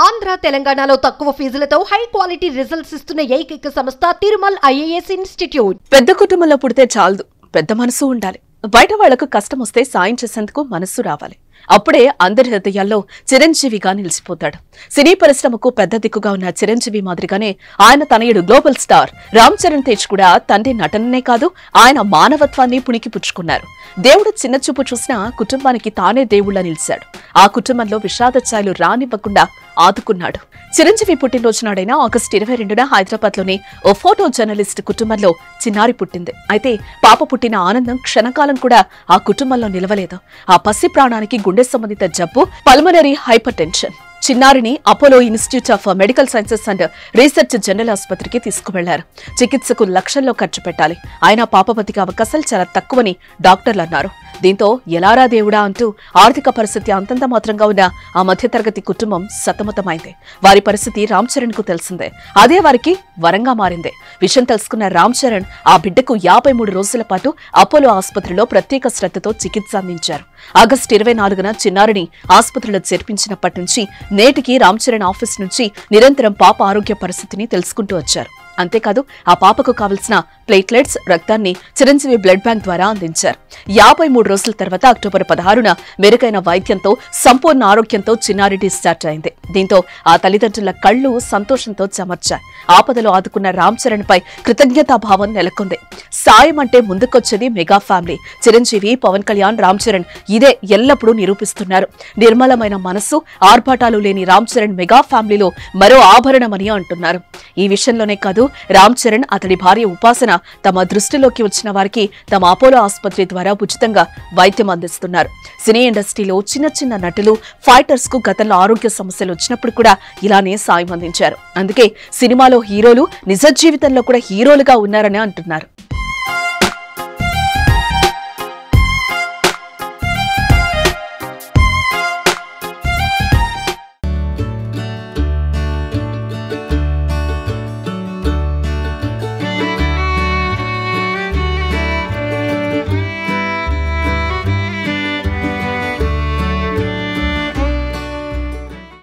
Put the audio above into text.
ఆంధ్ర తెలంగాణలో తక్కువ ఫీజులతో high quality results ఇస్తున్న ఏకైక సంస్థ తిరుమల్ ఐఏఎస్ ఇన్స్టిట్యూట్ పెద్ద కుటుంబంలో పుడితే చాలదు పెద్ద మనసు ఉండాలి బయట వాళ్లకు కష్టం వస్తే సాయం చేసేందుకు మనస్సు రావాలి అప్పుడే అందరి హృదయాల్లో చిరంజీవిగా నిలిచిపోతాడు సినీ పరిశ్రమకు పెద్ద దిక్కుగా ఉన్న చిరంజీవి మాదిరిగానే ఆయన తనయుడు గ్లోబల్ స్టార్ రామ్ చరణ్ తేజ్ కూడా తండ్రి నటననే కాదు ఆయన మానవత్వాన్ని పుణికిపుచ్చుకున్నారు దేవుడు చిన్న చూపు చూసినా కుటుంబానికి తానే దేవుళ్ళ నిలిచాడు ఆ కుటుంబంలో విషాద ఛాయలు రానివ్వకుండా ఆదుకున్నాడు చిరంజీవి పుట్టినరోజు నాడైన ఆగస్టు ఇరవై రెండున హైదరాబాద్ లోని ఓ ఫోటో జర్నలిస్ట్ కుటుంబంలో చిన్నారి పుట్టింది అయితే పాప పుట్టిన ఆనందం క్షణకాలం కూడా ఆ కుటుంబంలో నిలవలేదు ఆ పసి ప్రాణానికి గుండె సంబంధిత జబ్బు పల్మనరీ హైపర్ టెన్షన్ చిన్నారిని Apollo institute of medical sciences and research general ఆసుపత్రికి తీసుకువెళ్లారు చికిత్సకు లక్షల్లో ఖర్చు పెట్టాలి అయినా పాప బతికే అవకాశాలు చాలా తక్కువని డాక్టర్లు అన్నారు దీంతో ఎలారా దేవుడా అంటూ ఆర్థిక పరిస్థితి అంతంత మాత్రంగా ఉన్న ఆ మధ్యతరగతి కుటుంబం సతమతమైంది వారి పరిస్థితి రామ్ చరణ్ కు తెలిసిందే అదే వారికి వరంగా మారింది విషయం తెలుసుకున్న రామ్ చరణ్ ఆ బిడ్డకు యాభై మూడు రోజుల పాటు అపోలో ఆసుపత్రిలో ప్రత్యేక శ్రద్ధతో చికిత్స అందించారు ఆగస్టు ఇరవై నాలుగున చిన్నారిని ఆసుపత్రిలో చేర్పించినప్పటి నుంచి నేటికి రామ్ చరణ్ ఆఫీస్ నుంచి నిరంతరం పాప ఆరోగ్య పరిస్థితిని తెలుసుకుంటూ వచ్చారు అంతేకాదు ఆ పాపకు కావలసిన ప్లేట్లెట్స్ రక్తాన్ని చిరంజీవి బ్లడ్ బ్యాంక్ ద్వారా అందించారు యాభై మూడు రోజుల తర్వాత అక్టోబర్ పదహారున మెరుగైన వైద్యంతో సంపూర్ణ ఆరోగ్యంతో చిన్నారి డిశ్చార్జ్ అయింది దీంతో ఆ తల్లిదండ్రుల కళ్ళు సంతోషంతో చెమర్చాయి ఆపదలో ఆదుకున్న రామ్ చరణ్ పై కృతజ్ఞతాభావం నెలకొంది సాయం అంటే ముందుకొచ్చేది మెగా ఫ్యామిలీ చిరంజీవి పవన్ కళ్యాణ్ రామ్ చరణ్ ఇదే ఎల్లప్పుడూ నిరూపిస్తున్నారు నిర్మలమైన మనస్సు ఆర్భాటాలు లేని రామ్ చరణ్ మెగా ఫ్యామిలీలో మరో ఆభరణమని అంటున్నారు ఈ విషయంలోనే కాదు రామ్ చరణ్ అతడి భార్య ఉపాసన తమ దృష్టిలోకి వచ్చిన వారికి తమ అపోలో ఆసుపత్రి ద్వారా ఉచితంగా వైద్యం అందిస్తున్నారు సినీ ఇండస్ట్రీలో చిన్న చిన్న నటులు ఫైటర్స్ కు గతంలో ఆరోగ్య సమస్యలు వచ్చినప్పుడు కూడా ఇలానే సాయం అందించారు అందుకే సినిమాలో హీరోలు నిజ జీవితంలో కూడా హీరోలుగా ఉన్నారని అంటున్నారు